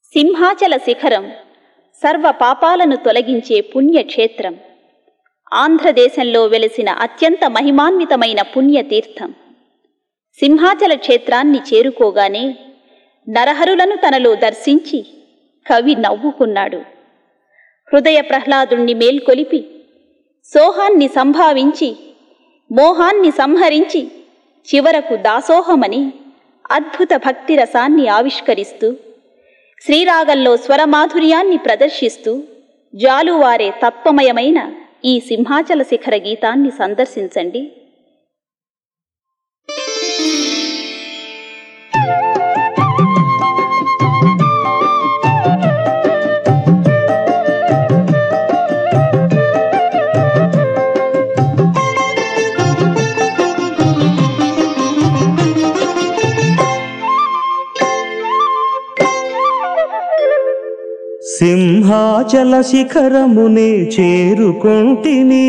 సింహాచల శిఖరం సర్వ పాపాలను తొలగించే పుణ్యక్షేత్రం ఆంధ్రదేశంలో వెలిసిన అత్యంత మహిమాన్వితమైన పుణ్యతీర్థం సింహాచల క్షేత్రాన్ని చేరుకోగానే నరహరులను తనలో దర్శించి కవి నవ్వుకున్నాడు హృదయ ప్రహ్లాదుణ్ణి మేల్కొలిపి సోహాన్ని సంభావించి మోహాన్ని సంహరించి చివరకు దాసోహమని అద్భుత భక్తి రసాన్ని ఆవిష్కరిస్తూ శ్రీరాగంలో స్వరమాధుర్యాన్ని ప్రదర్శిస్తూ జాలువారే తత్వమయమైన ఈ సింహాచల శిఖర గీతాన్ని సందర్శించండి సింహాచల శిఖరమునే చేరుకొంటిని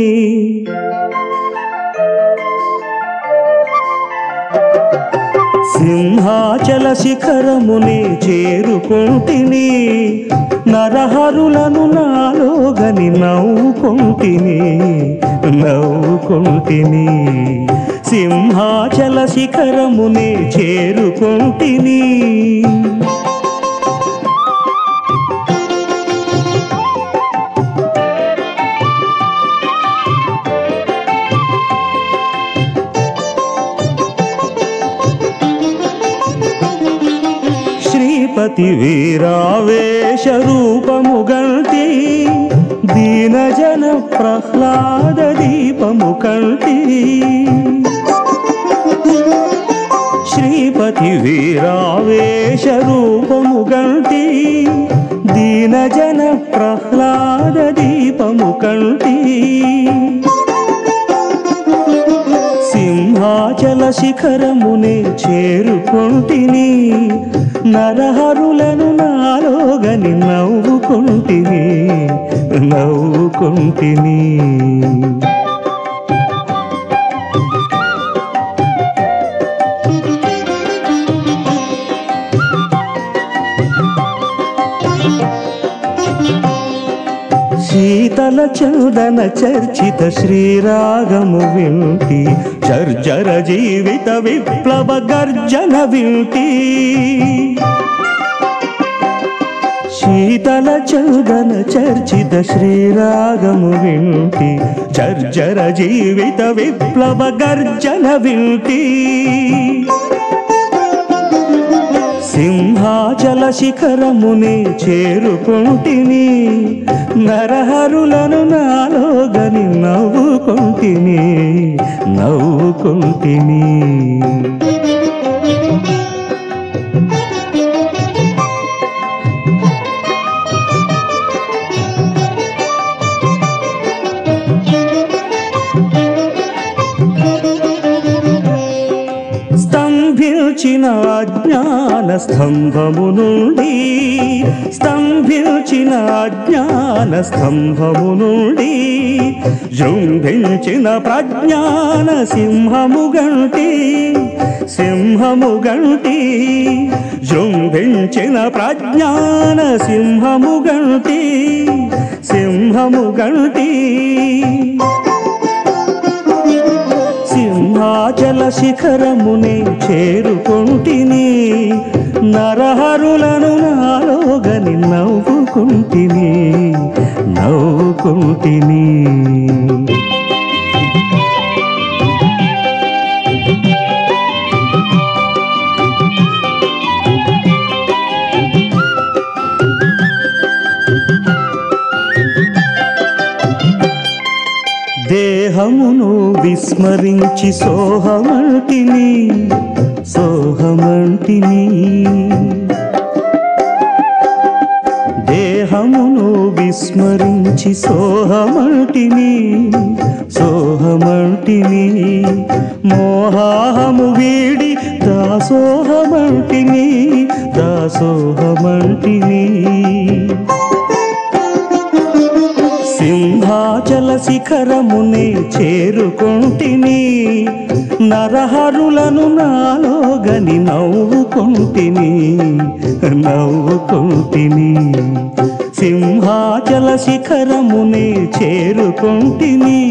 సింహాచల శిఖరమునే చేరుకొంటిని నరహరులను నాలోగని నవ్వుకొంటిని నవ్వుకొంటిని సింహాచల శిఖరమునే చేరుకొంటిని శ్రీపతి వీరావేశ రూపము గంటి దీనజన ప్రహ్లాద దీపము కంటి శ్రీపతి వీరావేశ రూపము గంటి దీనజన ప్రహ్లాద దీపము కంటి సింహాచల శిఖరమునే చేరుకొంటిని నరహరులను నాలోగని నవ్వుకుంటిని నవ్వుకుంటిని శీతల చందన చర్చిత శ్రీరాగము వింటి చర్జర జీవిత విప్లవ గర్జన వింటి శీతల చందన చర్చిత శ్రీరాగము వింటి చర్జర జీవిత విప్లవ గర్జన వింటి సింహాచల శిఖరమునే చేరుకొంటిని నరహరులను నాలోగని నవ్వుకొంటిని నవ్వుకొంటిని స్తంభించిన అజ్ఞాన స్తంభము నుండి స్తంభించిన అజ్ఞాన స్తంభము నుండి జృంభించిన ప్రజ్ఞాన సింహము గంటి సింహము గంటి జృంభించిన ప్రజ్ఞాన సింహము గంటి సింహము గంటి సింహాచల శిఖరమునే చేరుకొంటిని నరహరులను నాలోగని నవ్వుకుంటిని నవ్వుకుంటిని దేహమును విస్మరించి సోహమంటిని సోహమంటిని దేహమును విస్మరించి సోహమంటిని సోహమంటిని మోహాహము వీడి దాసోహమంటిని దాసోహమంటిని సింహాచల సింహాచల శిఖరమునే చేరుకుంటిని నరహరులను నాలోగని నవ్వుకుంటిని నవ్వుకుంటిని సింహాచల శిఖరమునే చేరుకుంటిని